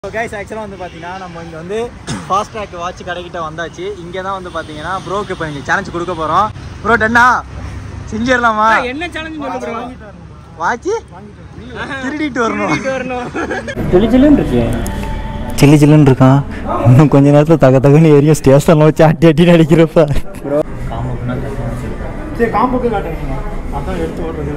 Guys ஆக்சுவலாக வந்து பார்த்தீங்கன்னா நம்ம இங்கே வந்து ஃபாஸ்ட் ட்ராக் வாட்ச் கடைக்கிட்ட வந்தாச்சு இங்கே தான் வந்து பார்த்தீங்கன்னா ப்ரோக்கு இப்போ நீங்கள் சேலஞ்ச் கொடுக்க போகிறோம் ப்ரோ டன்னா செஞ்சிடலாமா என்ன சேலஞ்சு சொல்ல ப்ரோ வாட்ச் திருடிட்டு வரணும் டெலிஜிலன் இருக்கு சில்லி சில்லுன்னு இருக்கான் இன்னும் கொஞ்ச நேரத்தில் தக தகன்னு ஏரியா ஸ்டேஷனில் வச்சு அட்டி அட்டி நடிக்கிறப்ப சரி காம்புக்கு காட்டுறீங்க அதான் எடுத்து ஓடுறது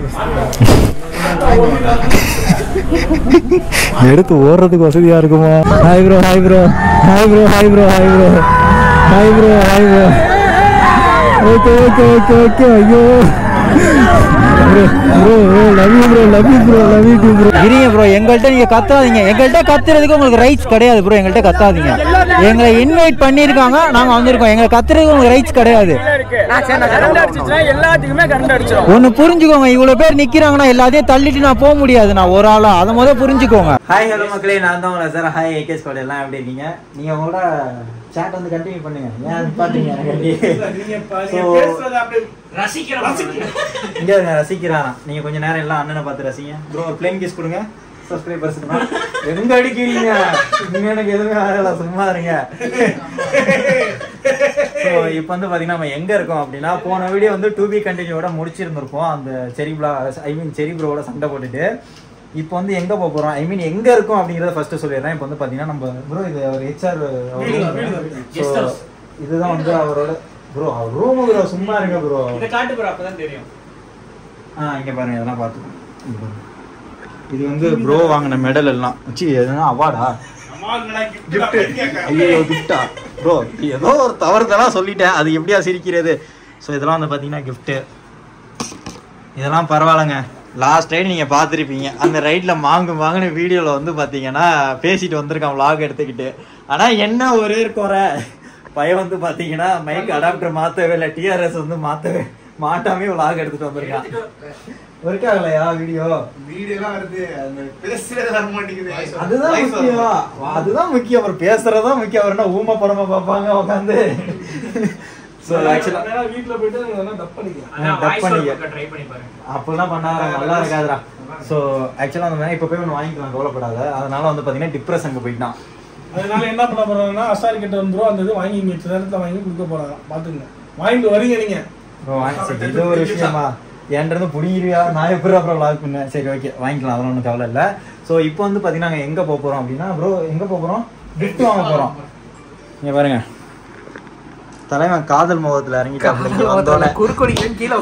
எடுத்து ஓடுறதுக்கு வசதியாக இருக்குமா hi bro hi bro hi bro hi bro hi bro hi bro hi bro okay okay okay okay ஐயோ bro bro love you bro love you bro love you bro இருங்க ப்ரோ எங்கள்கிட்ட நீங்கள் கத்தாதீங்க எங்கள்கிட்ட கத்துறதுக்கு உங்களுக்கு ரைட்ஸ் கிடையாது bro எங்கள்கிட்ட கத்தாதீங்க எங்களை invite பண்ணியிருக்காங்க நாங்கள் வந்திருக்கோம் எங்களை கத்துறதுக்கு உங்களுக்கு ரைட்ஸ் கிடையாது கரண்ட் அடிச்சுச்சுன்னா எல்லாத்துக்குமே கரண்ட் அடிச்சிடும் ஒன்று புரிஞ்சுக்கோங்க இவ்வளோ பேர் நிற்கிறாங்கன்னா எல்லாத்தையும் தள்ளிட்டு நான் போக முடியாது நான் ஒரு ஆளா அதை முதல்ல புரிஞ்சுக்கோங்க ஹாய் ஹலோ மக்களே நான் தான் உங்களை சார் ஹாய் ஏகேஸ் கோட் எல்லாம் எப்படி இருக்கீங்க நீங்கள் உங்களோட சேட் வந்து கண்டினியூ பண்ணுங்க ஏன் பாத்தீங்க இங்க இருங்க ரசிக்கிறாராம் நீங்க கொஞ்ச நேரம் எல்லாம் அண்ணனை பார்த்து ரசிங்க ப்ரோ ஒரு பிளேன் கிஸ் கொடுங்க சப்ஸ்கிரைபர்ஸ் எங்க அடிக்கிறீங்க இங்க எனக்கு எதுவுமே ஆகல சும்மா இருங்க ஸோ இப்போ வந்து பாத்தீங்கன்னா நம்ம எங்க இருக்கோம் அப்படின்னா போன வீடியோ வந்து டூ பி கண்டினியூவோட முடிச்சிருந்திருப்போம் அந்த செரி ப்ளா ஐ மீன் செரி ப்ரோவோட சண்டை போட்டுட்டு இப்போ வந்து எங்க போக போறோம் ஐ மீன் எங்க இருக்கோம் அப்படிங்கறத ஃபர்ஸ்ட் சொல்லிடுறேன் இப்போ வந்து பாத்தீங்கன்னா நம்ம ப்ரோ இது அவர் ஹெச்ஆர் இதுதான் வந்து அவரோட ப்ரோ அவர் ரூம் ப்ரோ சும்மா இருங்க ப்ரோ இதை காட்டு ப்ரோ அப்பதான் தெரியும் ஆ இங்க பாருங்க இதெல்லாம் பார்த்துக்கோங்க இங்க பாருங்க. இது வந்து ப்ரோ வாங்கின மெடல் எல்லாம் சி எதுனா அவார்டா ஐயோ கிஃப்டா ப்ரோ ஏதோ ஒரு தவறுதலா சொல்லிட்டேன் அது எப்படியா சிரிக்கிறது ஸோ இதெல்லாம் வந்து பார்த்தீங்கன்னா கிஃப்ட்டு இதெல்லாம் பரவாயில்லைங்க லாஸ்ட் ரைட் நீங்கள் பார்த்துருப்பீங்க அந்த ரைட்டில் மாங்கு மாங்குன வீடியோவில் வந்து பார்த்தீங்கன்னா பேசிட்டு வந்திருக்கான் vlog எடுத்துக்கிட்டு ஆனால் என்ன ஒரே குறை பையன் வந்து பார்த்தீங்கன்னா மைக் அடாப்டர் மாற்றவே இல்லை டிஆர்எஸ் வந்து மாற்றவே மாட்டாமே vlog எடுத்துட்டு வந்திருக்கான் ஒர்க் ஆகலையா வீடியோ வீடியோலாம் வருது அந்த பேசுறது வர மாட்டேங்குது அதுதான் முக்கியம் அதுதான் முக்கியம் அவர் பேசுறதுதான் முக்கியம் அவர் என்ன ஊம படமா பார்ப்பாங்க உட்காந்து ஸோ ஆக்சுவலா வீட்டுல போயிட்டு அதெல்லாம் டப் பண்ணிக்கலாம் அதான் டப் வாய்ஸ் பண்ணிக்க ட்ரை பண்ணி பாருங்க அப்படிலாம் பண்ணாதா நல்லா இருக்காதுடா ஸோ ஆக்சுவலாக அந்த மாதிரி இப்போ போய் ஒன்று வாங்கிக்கலாம் கவலைப்படாத அதனால வந்து பார்த்தீங்கன்னா டிப்ரெஷனுக்கு போயிட்டான் அதனால என்ன பண்ண போறாங்கன்னா அசாரி கிட்ட வந்துரும் அந்த இது வாங்கி இங்க நேரத்துல வாங்கி கொடுக்க போறாங்க பாத்துங்க வாங்கிட்டு வரீங்க நீங்க ப்ரோ வாங்கி சரி இது ஒரு விஷயமா என்கிட்ட புடிங்கிறியா நான் எப்படி அப்புறம் vlog பண்ணேன் சரி ஓகே வாங்கிக்கலாம் அதெல்லாம் ஒன்றும் கவலை இல்லை ஸோ இப்போ வந்து பார்த்தீங்கன்னா நாங்கள் எங்கே போக போகிறோம் அப்படின்னா ப்ரோ எங்கே போக போகிறோம் gift வாங்க போகிறோம் இங்கே பாருங்க தலைவன் காதல் முகத்தில் இறங்கிட்டாப்ல வந்தோடனே குறுக்கொடிக்கு கீழே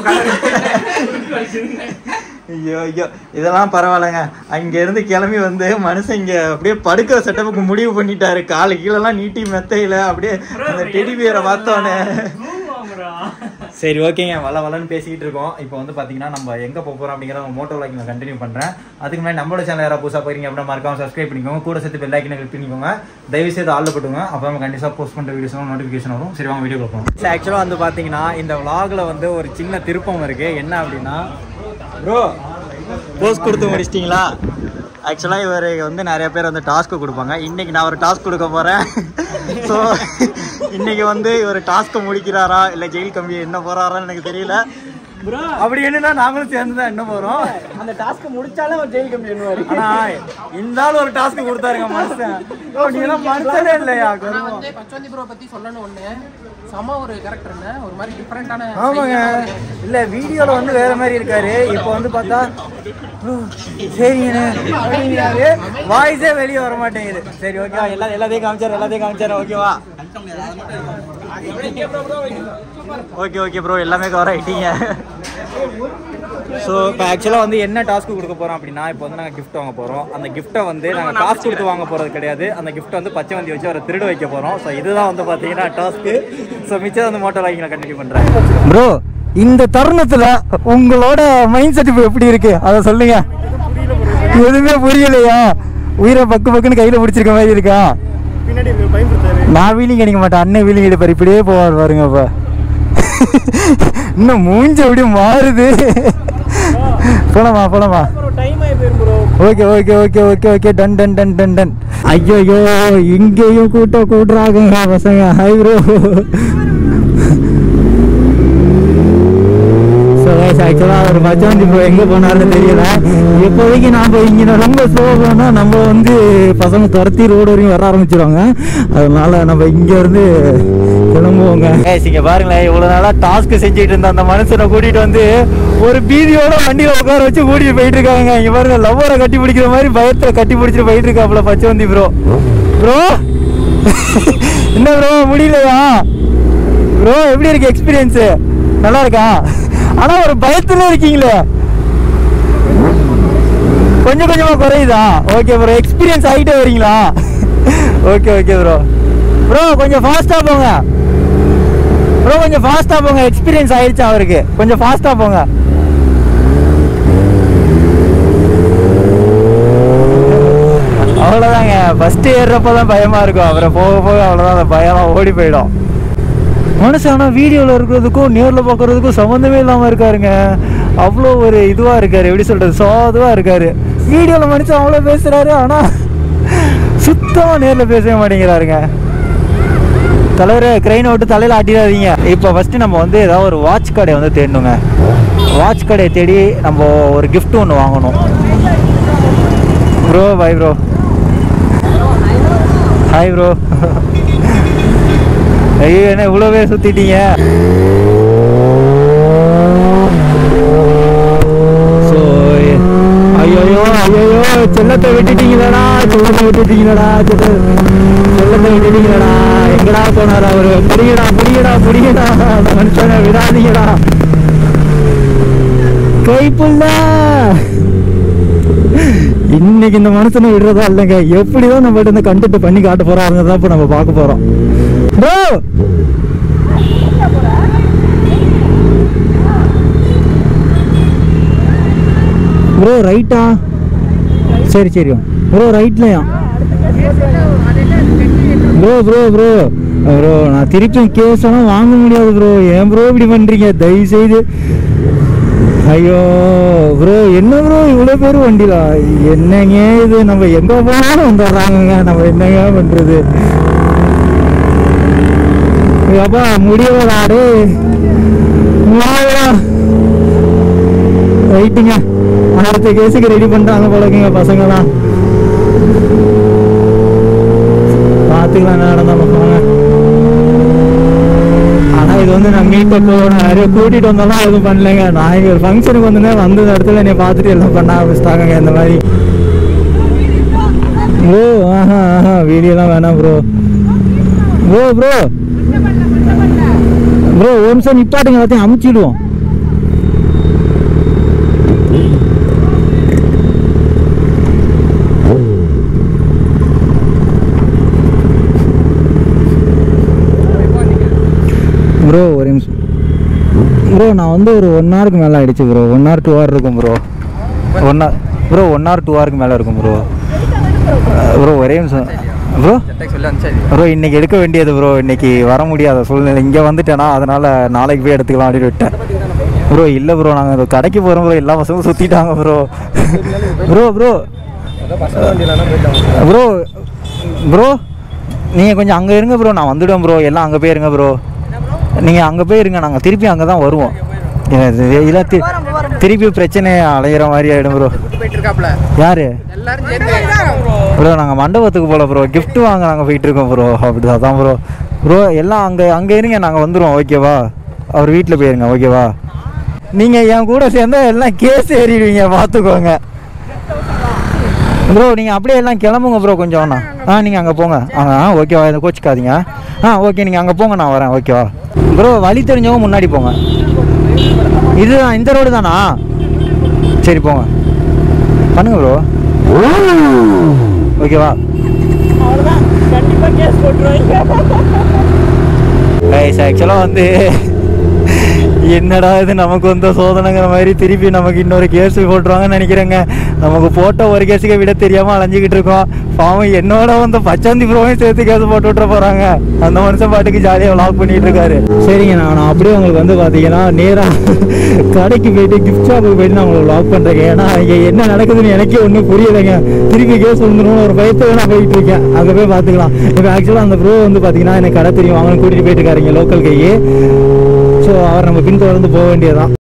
ஐயோ ஐயோ இதெல்லாம் பரவாயில்லைங்க அங்க இருந்து கிளம்பி வந்து மனுஷன் இங்க அப்படியே படுக்கிற செட்டப்புக்கு முடிவு பண்ணிட்டாரு காலு கீழெல்லாம் நீட்டி மெத்தையில அப்படியே அந்த டெடி பியரை பார்த்தோன்னே சரி ஓகேங்க வள வளன்னு பேசிக்கிட்டு இருக்கோம் இப்போ வந்து பாத்தீங்கன்னா நம்ம எங்க போக போறோம் அப்படிங்கிற மோட்டோ லைக் நான் கண்டினியூ பண்றேன் அதுக்கு முன்னாடி நம்மளோட சேனல் யாராவது புதுசா போயிருங்க அப்படின்னா மறக்காம சப்ஸ்கிரைப் பண்ணிக்கோங்க கூட சேர்த்து பெல் ஐக்கனை கிளிக் பண்ணிக்கோங்க தயவு செய்து ஆள்ல போட்டுங்க அப்போ நம்ம கண்டிப்பா போஸ்ட் பண்ற வீடியோஸ் நோட்டிஃபிகேஷன் வரும் சரி வாங்க வீடியோ பார்ப்போம் ஆக்சுவலாக வந்து பாத்தீங்கன்னா இந்த vlogல வந்து ஒரு சின்ன திருப்பம் இருக்கு என்ன அப்படின்னா ப்ரோ போஸ்ட் கொடுத்து முடிச்சிட்டிங்களா ஆக்சுவலாக இவர் வந்து நிறைய பேர் வந்து டாஸ்க்கு கொடுப்பாங்க இன்னைக்கு நான் ஒரு டாஸ்க் கொடுக்க போகிறேன் ஸோ இன்னைக்கு வந்து இவர் டாஸ்க்கை முடிக்கிறாரா இல்லை ஜெயில் கம்பி என்ன போகிறாரான்னு எனக்கு தெரியல அப்படி என்னன்னா நாங்களும் சேர்ந்து தான் என்ன போகிறோம் அந்த டாஸ்க் முடிச்சாலே ஒரு ஜெயில் கம்பி பண்ணுவாரு ஆனா இந்த ஆள் ஒரு டாஸ்க் கொடுத்தாருங்க மனுஷன் ஓ, நீ எல்லாம் மனுஷனே இல்லையா நான் கருமம். வந்து பச்சவந்தி ப்ரோ பத்தி சொல்லணும் ஒண்ணு செம ஒரு கேரக்டர்னு ஒரு மாதிரி டிஃபரெண்டான ஆமாங்க இல்ல வீடியோல வந்து வேற மாதிரி இருக்காரு இப்போ வந்து பார்த்தா "ஓ, சரிங்கண்ணே அப்படிங்கிறாரு வாய்ஸே வெளியே வர மாட்டேங்குது சரி ஓகேவா எல்லா எல்லாத்தையும் காமிச்சாரு எல்லாத்தையும் காமிச்சாரு ஓகேவா ஓகே ஓகே ப்ரோ எல்லாமே கவர் ஆயிட்டீங்க ஸோ இப்போ ஆக்சுவலாக வந்து என்ன டாஸ்க் கொடுக்க போகிறோம் அப்படின்னா இப்போ வந்து நாங்கள் gift வாங்க போகிறோம் அந்த கிஃப்ட்டை வந்து நாங்கள் காசு கொடுத்து வாங்க போகிறது கிடையாது அந்த கிஃப்ட்டை வந்து பச்சை வண்டி வச்சு அவரை திருட வைக்க போகிறோம் ஸோ இதுதான் வந்து பார்த்தீங்கன்னா டாஸ்க்கு ஸோ மிச்சம் வந்து மோட்டோ லைக்கில் கண்டினியூ பண்ணுறேன் ப்ரோ இந்த தருணத்தில் உங்களோட மைண்ட் செட் இப்போ எப்படி இருக்கு அதை சொல்லுங்க எதுவுமே புரியலையா உயிரை பக்கு பக்குன்னு கையில் பிடிச்சிருக்க மாதிரி இருக்கா பின்னாடி பயன்படுத்தாரு நான் வீலிங் அடிக்க மாட்டேன் அண்ணன் வீலிங் அடிப்பார் இப்படியே போவார் பாருங்க அப்ப இன்னும் மூஞ்சி அப்படியே மாறுது போலாமா போலாமா டைம் ஆகி போயிரும் bro okay okay okay okay okay done done done done done ஐயோ ஐயோ இங்கேயும் கூட்ட கூட்டுறாங்க பசங்க ஹை ப்ரோ ஆக்சுவலாக ஒரு பச்சாந்தி ப்ரோ எங்கே போனாருன்னு தெரியல இப்போதைக்கு நாம் இங்கே ரொம்ப ஸ்லோ போனால் நம்ம வந்து பசங்க துரத்தி ரோடு வரையும் வர ஆரம்பிச்சிருவாங்க அதனால நம்ம இங்கேருந்து கிளம்புவோங்க இங்க பாருங்களேன் இவ்வளோ நாளாக டாஸ்க் செஞ்சுட்டு இருந்த அந்த மனுஷனை கூட்டிகிட்டு வந்து ஒரு பீதியோட வண்டியில் உட்கார வச்சு கூட்டிகிட்டு போயிட்டு இருக்காங்க இங்கே பாருங்க லவ்வரை கட்டி பிடிக்கிற மாதிரி பயத்தில் கட்டி பிடிச்சிட்டு போயிட்டு இருக்காப்புல பச்சவந்தி ப்ரோ ப்ரோ என்ன ப்ரோ முடியலையா ப்ரோ எப்படி இருக்கு எக்ஸ்பீரியன்ஸ் நல்லா இருக்கா ஆனா ஒரு பயத்துல இருக்கீங்களே கொஞ்சம் கொஞ்சமா குறையுதா ஓகே ப்ரோ எக்ஸ்பீரியன்ஸ் ஆகிட்டே வரீங்களா ஓகே ஓகே ப்ரோ ப்ரோ கொஞ்சம் ஃபாஸ்டா போங்க ப்ரோ கொஞ்சம் ஃபாஸ்டா போங்க எக்ஸ்பீரியன்ஸ் ஆயிடுச்சு அவருக்கு கொஞ்சம் ஃபாஸ்டா போங்க அவ்வளோதாங்க ஃபர்ஸ்ட் ஏறுறப்போ தான் பயமா இருக்கும் அப்புறம் போக போக அவ்வளோதான் அந்த பயம்லாம் ஓடி போயிடும் மனுஷன் ஆனால் வீடியோவில் இருக்கிறதுக்கும் நேரில் பார்க்குறதுக்கும் சம்மந்தமே இல்லாமல் இருக்காருங்க அவ்வளோ ஒரு இதுவாக இருக்காரு எப்படி சொல்கிறது சாதுவாக இருக்காரு வீடியோவில் மனுஷன் அவ்வளோ பேசுகிறாரு ஆனால் சுத்தமாக நேரில் பேசவே மாட்டேங்கிறாருங்க தலைவரே கிரெயினை விட்டு தலையில் ஆட்டிடாதீங்க இப்போ ஃபஸ்ட்டு நம்ம வந்து ஏதாவது ஒரு வாட்ச் கடையை வந்து தேடணுங்க வாட்ச் கடையை தேடி நம்ம ஒரு gift ஒன்று வாங்கணும் bro bye bro hi bro ஐயோ என்ன இவ்வளோ பேர் சுற்றிட்டீங்க ஸோ ஐயோ ஐயோ செல்லத்தை விட்டுட்டீங்களடா செல்லத்தை விட்டுட்டீங்களடா செல்ல செல்லத்தை விட்டுட்டீங்களடா எங்கடா போனார் அவர் புடிங்கடா புடிங்கடா புடிங்கடா அந்த மனுஷனை விடாதீங்கடா கைப்புள்ள இன்னைக்கு இந்த மனுஷனை விடுறதா இல்லைங்க எப்படிதான் நம்ம இந்த கண்டென்ட் பண்ணி காட்ட போறாங்க தான் இப்போ நம்ம பார்க்க போறோம் ப்ரோ ப்ரோ ரைட்டா சரி சரி ப்ரோ ரைட்லையா ப்ரோ ப்ரோ ப்ரோ ப்ரோ நான் திருப்பியும் கேஸ் எல்லாம் வாங்க முடியாது ப்ரோ ஏன் ப்ரோ இப்படி பண்றீங்க தயவு செய்து ஐயோ ப்ரோ என்ன ப்ரோ இவ்வளோ பேர் வண்டியில என்னங்க இது நம்ம எங்க போனாலும் வந்துடுறாங்கங்க நம்ம என்னங்க பண்றது அப்பா முடியலடா டே ரைட்டுங்க அடுத்த கேஸுக்கு ரெடி பண்ணிட்டாங்க போலக்குங்க பசங்களாம் பார்த்துக்கலாம் என்ன நடந்தாலும் வாங்க ஆனா இது வந்து நான் மீட் அப்போ நான் நிறைய கூட்டிட்டு வந்தாலும் எதுவும் பண்ணலைங்க நான் இங்க ஒரு ஃபங்க்ஷனுக்கு வந்தேன் வந்த இடத்துல என்னை பார்த்துட்டு எல்லாம் பண்ண ஆரம்பிச்சிட்டாங்க இந்த மாதிரி ப்ரோ ஆஹா ஆஹா வீடியோலாம் வேணாம் ப்ரோ ப்ரோ ப்ரோ ப்ரோ ஒரு நிமிஷம் நிப்பாட்டுங்க எல்லாத்தையும் அமுச்சிடுவோம் ப்ரோ ஒரு நிமிஷம் ப்ரோ நான் வந்து ஒரு ஒன் ஹவருக்கு மேலே ஆயிடுச்சு bro one hour two hour இருக்கும் bro one hour bro one hour two ஹவருக்கு மேலே இருக்கும் ப்ரோ ப்ரோ ஒரே நிமிஷம் ப்ரோ ப்ரோ இன்னைக்கு எடுக்க வேண்டியது ப்ரோ இன்னைக்கு வர முடியாத சூழ்நிலை இங்கே வந்துட்டேனா அதனால நாளைக்கு போய் எடுத்துக்கலாம் அப்படின்னு விட்டேன் ப்ரோ இல்லை ப்ரோ நாங்கள் கடைக்கு போகிறோம் ப்ரோ எல்லா பசங்களும் சுற்றிட்டாங்க bro bro bro bro bro நீங்கள் கொஞ்சம் அங்கே இருங்க ப்ரோ நான் வந்துடுவேன் ப்ரோ எல்லாம் அங்கே போயிருங்க ப்ரோ நீங்கள் அங்கே போயிருங்க நாங்கள் திருப்பி அங்கே தான் வருவோம் இல்லை திருப்பி பிரச்சனை அலையிற மாதிரி ஆகிடும் ப்ரோ போயிட்டு இருக்காப்ல யாரு எல்லாரும் சேர்ந்து ப்ரோ நாங்கள் மண்டபத்துக்கு போகல ப்ரோ gift வாங்க நாங்கள் போயிட்டு இருக்கோம் ப்ரோ அப்படி அதான் ப்ரோ ப்ரோ எல்லாம் அங்கே அங்கே இருங்க நாங்கள் வந்துடுவோம் ஓகேவா அவர் வீட்டில் போயிருங்க ஓகேவா நீங்கள் என் கூட சேர்ந்தா எல்லாம் கேஸ் ஏறிடுவீங்க பார்த்துக்கோங்க ப்ரோ நீங்கள் அப்படியே எல்லாம் கிளம்புங்க ப்ரோ கொஞ்சம் வேணா ஆ நீங்கள் அங்கே போங்க ஆ ஆ ஓகேவா இதை கோச்சிக்காதீங்க ஆ ஓகே நீங்கள் அங்கே போங்க நான் வரேன் ஓகேவா ப்ரோ வழி தெரிஞ்சவங்க முன்னாடி போங்க இதுதான் இந்த ரோடு தானா சரி போங்க பண்ணுங்க ப்ரோ ஓகேவா கைஸ் ஆக்சுவலாக வந்து என்னடா இது நமக்கு வந்த சோதனைங்கிற மாதிரி திருப்பி நமக்கு இன்னொரு கேஸ் போட்டுருவாங்கன்னு நினைக்கிறேங்க நமக்கு போட்ட ஒரு கேஸுக்கு விட தெரியாமல் அலைஞ்சிக்கிட்டு இருக்கோம் பாவம் என்னோட வந்து பச்சாந்தி ப்ரோவையும் சேர்த்து கேஸ் போட்டு விட்டுற போகிறாங்க அந்த மனுஷன் பாட்டுக்கு ஜாலியாக வ்ளாக் பண்ணிட்டு இருக்காரு சரிங்க நான் நான் அப்படியே உங்களுக்கு வந்து பார்த்தீங்கன்னா நேராக கடைக்கு போயிட்டு கிஃப்ட் ஷாப்புக்கு போயிட்டு நான் உங்களுக்கு வ்ளாக் பண்ணுறேங்க ஏன்னா இங்கே என்ன நடக்குதுன்னு எனக்கே ஒன்றும் புரியலைங்க திருப்பி கேஸ் வந்துடும் ஒரு பயத்தில் நான் போயிட்டு இருக்கேன் அங்கே போய் பார்த்துக்கலாம் இப்போ ஆக்சுவலாக அந்த ப்ரோ வந்து பார்த்தீங்கன்னா எனக்கு கடை தெரியும் அவங்களும் கூட்டிகிட்டு போயிட்டு இருக்காருங்க லோக்கல் கையே ஸோ அவர் நம்ம பின்தொடர்ந்து போக வேண்டியதுதான்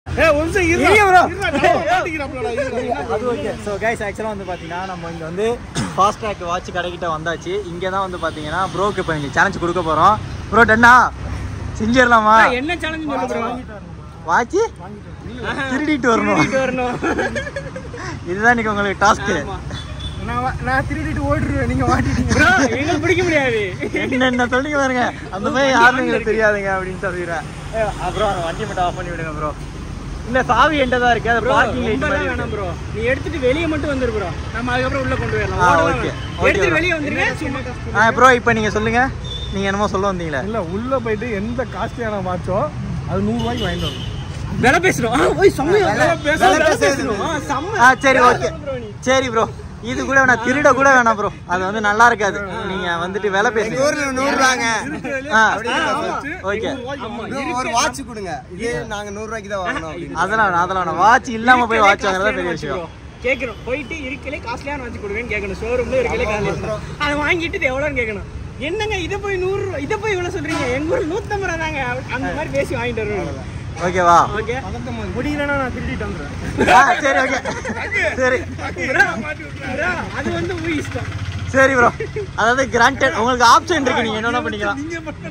அது ஓகே ஸோ கைஸ் ஆக்சுவலாக வந்து பார்த்தீங்கன்னா நம்ம இங்கே வந்து ஃபாஸ்ட் ட்ராக் வாட்ச் கடைக்கிட்ட வந்தாச்சு இங்கே தான் வந்து பார்த்தீங்கன்னா ப்ரோக்கு இப்போ இங்கே சேலஞ்ச் கொடுக்க போகிறோம் ப்ரோ டன்னா செஞ்சிடலாமா என்ன சேலஞ்சு சொல்லு ப்ரோ வாட்ச் திருடிட்டு வரணும் வரணும் இதுதான் இன்னைக்கு உங்களுக்கு டாஸ்க்கு நான் வா- நான் திருடிட்டு ஓடிடுவேன் நீங்க மாட்டிட்டீங்க ப்ரோ எங்களுக்கு பிடிக்க முடியாது என்ன சொல்லிங்க பாருங்க அந்த மாதிரி யாருன்னு எங்களுக்கு தெரியாதுங்க அப்படின்னு சொல்லிடுறேன் அப்புறம் அந்த வண்டி மட்டும் ஆஃப் பண்ணி விடுங்க ப்ரோ இல்ல சாவி என்கிட்ட தான் இருக்கு அது ப்ரோ பார்க்கிங் லைட் ரொம்பலாம் மாதிரி வேணாம் ப்ரோ நீ எடுத்துட்டு வெளியே மட்டும் வந்துரு ப்ரோ நம்ம அதுக்கப்புறம் உள்ள கொண்டு போயிடலாம் ஆ, ஓடலாம் okay. வேணாம். Okay, எடுத்து bro. வெளியே வந்துருங்க சும்மா ஆ ப்ரோ இப்போ நீங்க சொல்லுங்க நீங்க என்னமோ சொல்ல வந்தீங்களே இல்ல உள்ள போயிட்டு எந்த காஸ்ட்லியான வாட்சோ அது நூறு ரூபாய்க்கு வாங்கிட்டு வரணும் விலை பேசுறோம் ஆ, ஓய் செம்மையா விலை பேசுறோம் விலை பேசுறோம் ஆ, செம்ம ஆ சரி ஓகே சரி ப்ரோ இது கூட வேணாம் திருட கூட வேணாம் ப்ரோ அது வந்து நல்லா இருக்காது நீங்க வந்துட்டு விலை பேசுங்க நூறுரூவாங்க ஆ ஓகே ஒரு வாட்ச் கொடுங்க இதே நாங்க நூறு ரூபாய்க்கு தான் வாங்கணும் அப்படின்னு அதெல்லாம் வேணாம் அதெல்லாம் வேணாம் வாட்ச் இல்லாம போய் வாட்ச் வாங்குறதா பெரிய விஷயம் கேக்குறோம் போயிட்டு இருக்கலே காஸ்ட்லியான வச்சு கொடுங்கன்னு கேட்கணும் ஷோரூம்ல இருக்கலே காஸ்ட்லி அதை வாங்கிட்டு இது எவ்வளோன்னு கேட்கணும் என்னங்க இதை போய் நூறு ரூபா இதை போய் இவ்வளோ சொல்றீங்க எங்க ஊர் நூற்றம்பது ரூபா தாங்க அந்த மாதிரி பேசி வாங்கிட்டு வருவோம் ஓகேவா ஓகே முடியலன்னா நான் திருடிட்டு வந்துடுறேன் ஆ சரி ஓகே சரி Bro, அது வந்து உங்க இஷ்டம் சரி ப்ரோ அதாவது கிராண்டட் உங்களுக்கு ஆப்ஷன் இருக்கு நீங்க என்னென்ன பண்ணிக்கலாம்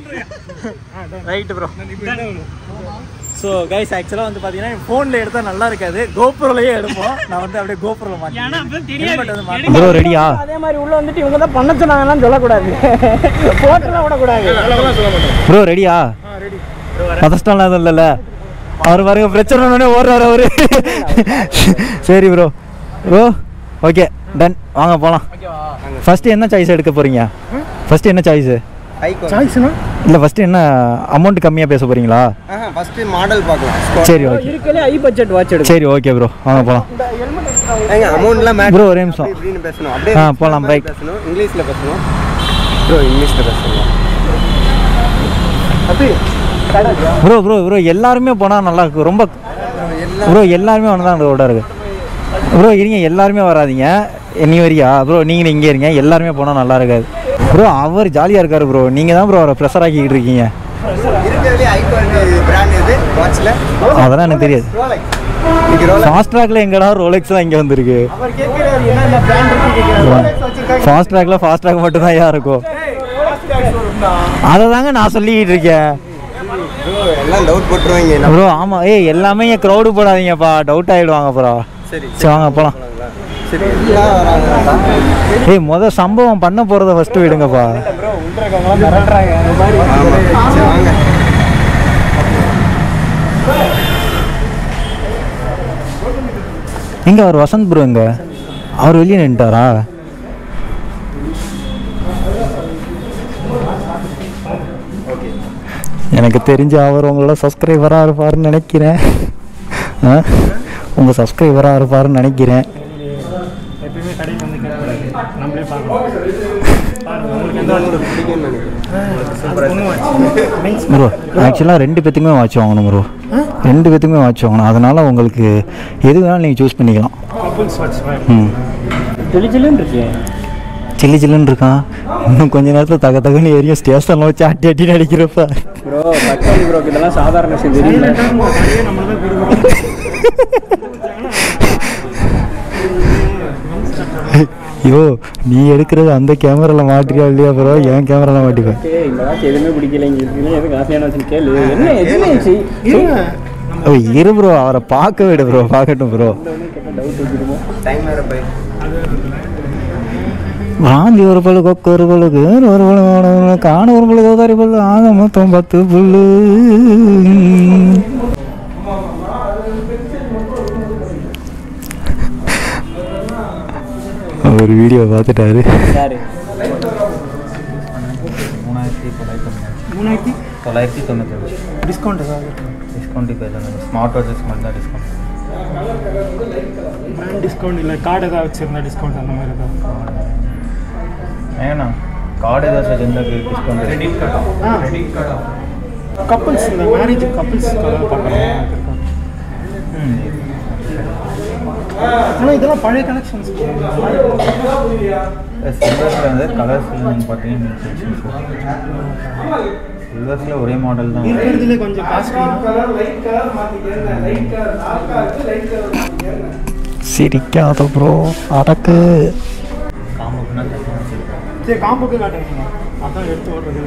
ரைட் ப்ரோ ஸோ கைஸ் ஆக்சுவலாக வந்து பார்த்தீங்கன்னா ஃபோனில் எடுத்தால் நல்லா இருக்காது கோப்ரோலையே எடுப்போம் நான் வந்து அப்படியே கோப்ரோவில் ஏன்னா மாட்டேன் அப்பதான் தெரியாது Helmet வந்து மாட்டேன். ப்ரோ ரெடியா அதே மாதிரி உள்ள வந்துட்டு இவங்க தான் பண்ண சொன்னாங்கன்னு சொல்லக்கூடாது போட்டெல்லாம் விடக்கூடாது ப்ரோ ரெடியா பதஷ்டம்லாம் எதுவும் இல்லைல்ல அவர் பாருங்க பிரச்சனை ஓடுறாரு அவரு சரி ப்ரோ ப்ரோ ஓகே டன் வாங்க போகலாம் ஃபர்ஸ்ட் என்ன சாய்ஸ் எடுக்க போறீங்க ஃபர்ஸ்ட் என்ன சாய்ஸ் சாய்ஸ்னா இல்லை ஃபர்ஸ்ட் என்ன அமௌண்ட் கம்மியாக பேச போறீங்களா ஃபர்ஸ்ட் மாடல் பார்க்கலாம் சரி ஓகே இருக்கலே ஹை பட்ஜெட் வாட்ச் எடுக்கும் சரி ஓகே ப்ரோ வாங்க போகலாம் ஏங்க அமௌண்ட்லாம் மேட்ச் ப்ரோ ஒரே நிமிஷம் இப்படின்னு பேசணும் அப்படியே ஆ, போலாம், simple bike. பேசணும் இங்கிலீஷ்ல பேசணும் ப்ரோ இங்கிலீஷ்ல பேசணும் ப்ரோ ப்ரோ ப்ரோ எல்லாருமே போனால் நல்லா இருக்கும் ரொம்ப ப்ரோ எல்லாருமே ஒன்று தான் ரோடாக இருக்கு ப்ரோ இருங்க எல்லாருமே வராதீங்க நீ வரியா ப்ரோ நீங்கள் இங்கே இருங்க எல்லாருமே போனால் நல்லா இருக்காது ப்ரோ அவர் ஜாலியாக இருக்காரு ப்ரோ நீங்கள் தான் ப்ரோ அவரை ப்ரெஷர் ஆக்கிக்கிட்டு இருக்கீங்க இருக்கிறதுலே ஹை குவாலிட்டி பிராண்ட் இது வாட்ச்ல அதெல்லாம் எனக்கு தெரியாது ஃபாஸ்ட் ட்ராக்ல எங்கடா ரோலெக்ஸ் தான் இங்கே வந்திருக்கு ஃபாஸ்ட் ட்ராக்ல ஃபாஸ்ட் ட்ராக் மட்டும் தான் யார் இருக்கும் அதை தாங்க நான் சொல்லிக்கிட்டு இருக்கேன் எல்லாம் டவுட் போட்டுருவாங்க ப்ரோ ஆமாம் ஏய் எல்லாமே இங்கே க்ரௌடு போடாதீங்கப்பா டவுட் ஆகிடுவாங்க ப்ரோ சரி சரி வாங்க போகலாம் சரி எல்லாம் வராங்க ஏய் முத சம்பவம் பண்ண போகிறத ஃபஸ்ட்டு விடுங்கப்பா ஆமா சரி வாங்க எங்க அவர் வசந்த் ப்ரோ எங்க அவர் வெளியே நின்ட்டாரா எனக்கு தெரிஞ்ச அவர் உங்களோட சப்ஸ்கிரைபராக இருப்பாருன்னு நினைக்கிறேன் ஆ? உங்க சப்ஸ்கிரைபராக இருப்பாருன்னு நினைக்கிறேன் ப்ரோ ஆக்சுவலாக ரெண்டு பேத்துக்குமே வாட்ச் வாங்கணும் ப்ரோ ரெண்டு பேத்துக்குமே வாட்ச் வாங்கணும் அதனால உங்களுக்கு எது வேணாலும் நீங்கள் சூஸ் பண்ணிக்கலாம் ம் ஜிலி ஜில்லுன்னு இருக்கு சில்லி சில்லுன்னு இருக்கான் இன்னும் கொஞ்ச நேரத்தில் தக தகன்னு ஏரியா ஸ்டேஷனில் வச்சு அட்டி அட்டி நடிக்கிறப்ப ப்ரோ தக்காளி ப்ரோ இதெல்லாம் சாதாரண விஷயம் தெரியல ஐயோ நீ எடுக்கிறது அந்த கேமராவில் மாட்டியா இல்லையா ப்ரோ என் கேமராவில் மாட்டிப்பேன் இந்த வாட்ச் எதுவுமே பிடிக்கல இங்க இருக்குல்ல எதுக்கு ஆசையான வச்சு கேளு என்ன எதுவுமே ஓ இரு ப்ரோ அவரை பார்க்க விடு ப்ரோ பார்க்கட்டும் ப்ரோ டைம் வேற போய் வாந்தி ஒரு பல்லு கொக்கு ஒரு பல்லுக்கு ஒரு பல்லு ஓட ஒரு பல்லு, காண ஒரு பல்லு கோதாரி பல்லு ஆக மொத்தம் பத்து புல்லு ஒரு வீடியோ பார்த்துட்டாரு யாரு மூணாயிரத்தி தொள்ளாயிரத்தி தொண்ணூத்தஞ்சு டிஸ்கவுண்ட் ஏதாவது டிஸ்கவுண்ட் இப்போ எதுவும் ஸ்மார்ட் வாட்சஸ் மட்டும் தான் டிஸ்கவுண்ட் பிராண்ட் டிஸ்கவுண்ட் இல்லை கார்டு ஏதாவது வச்சிருந்தா டிஸ்கவுண்ட் அந்த மாதிரி ஏதாவது ஏங்கண்ணா கார்டு ஏதாச்சும் வச்சிருந்தா discount credit card credit card couples இந்த மேரேஜ் கப்புள்ஸ் பார்க்கலாம் ஆனால் இதெல்லாம் பழைய கலெக்ஷன்ஸ் சில்வரில் வந்து கலர்ஸ் பார்த்தீங்கன்னா சில்வர்ஸில் ஒரே மாடல் தான் இருக்கிறதுல கொஞ்சம் காஸ்ட்லி கலர் லைட் கலர் மாத்திக்கங்க லைட் கலர் டார்க்கா இருக்கு லைட் கலர் மாத்திக்கங்க சிரிக்காத ப்ரோ அடக்கு சரி காம்புக்கு காட்டுங்க அதான் எடுத்து ஓட்டுறது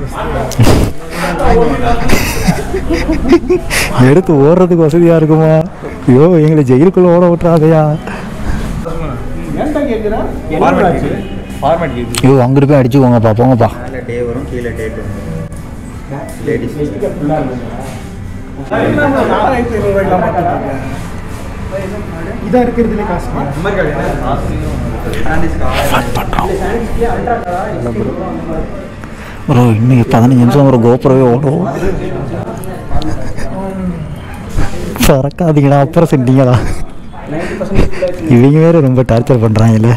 எடுத்து ஓடுறதுக்கு வசதியா இருக்குமா ஐயோ எங்களை ஜெயிலுக்குள்ள ஓட விட்டுறாதையா ஏன்டா கேக்குறா ஃபார்மேட் கேக்கு ஐயோ அங்கிட்டு போய் அடிச்சுக்கோங்கப்பா போங்கப்பா மேலே டே வரும் கீழே டேட் வரும் லேடிஸ் நாலாயிரத்தி ஐநூறு ரூபாய்க்கு மாத்திருக்கீங்க இதான் இருக்கிறதுல காஸ்ட்லி ப்ரோ இன்னைக்கு பதினஞ்சு நிமிஷம் ஒரு கோபுரவே ஓடும் பறக்காதீங்கடா அப்புறம் செஞ்சீங்களா இவங்க வேற ரொம்ப டார்ச்சர் பண்றாங்கல்ல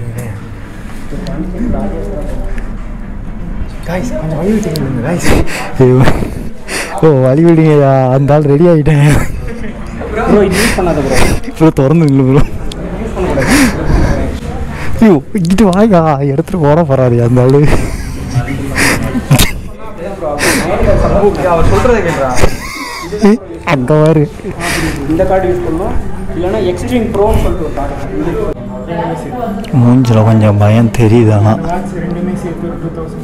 காய்ஸ் கொஞ்சம் வழி விட்டுருங்க காய்ஸ் ஐயோ. ஓ வழி விடுங்கய்யா அந்த ஆள் ரெடி ஆகிட்டேன் ப்ரோ இது யூஸ் பண்ணாத ப்ரோ ப்ரோ திறந்து இல்லை ப்ரோ ஐயோ இங்கிட்டு வாயா எடுத்துட்டு போட போறாரு அந்த ஆளு அவர் சொல்றதை கேட்டா அங்க பாரு இந்த கார்டு யூஸ் பண்ணோம் இல்லைன்னா எக்ஸ்ட்ரீம் ப்ரோன்னு சொல்லிட்டு ஒரு கார்டு மூஞ்சில கொஞ்சம் பயம் தெரியுது ஆனா ரெண்டுமே சேர்த்து டூ தௌசண்ட்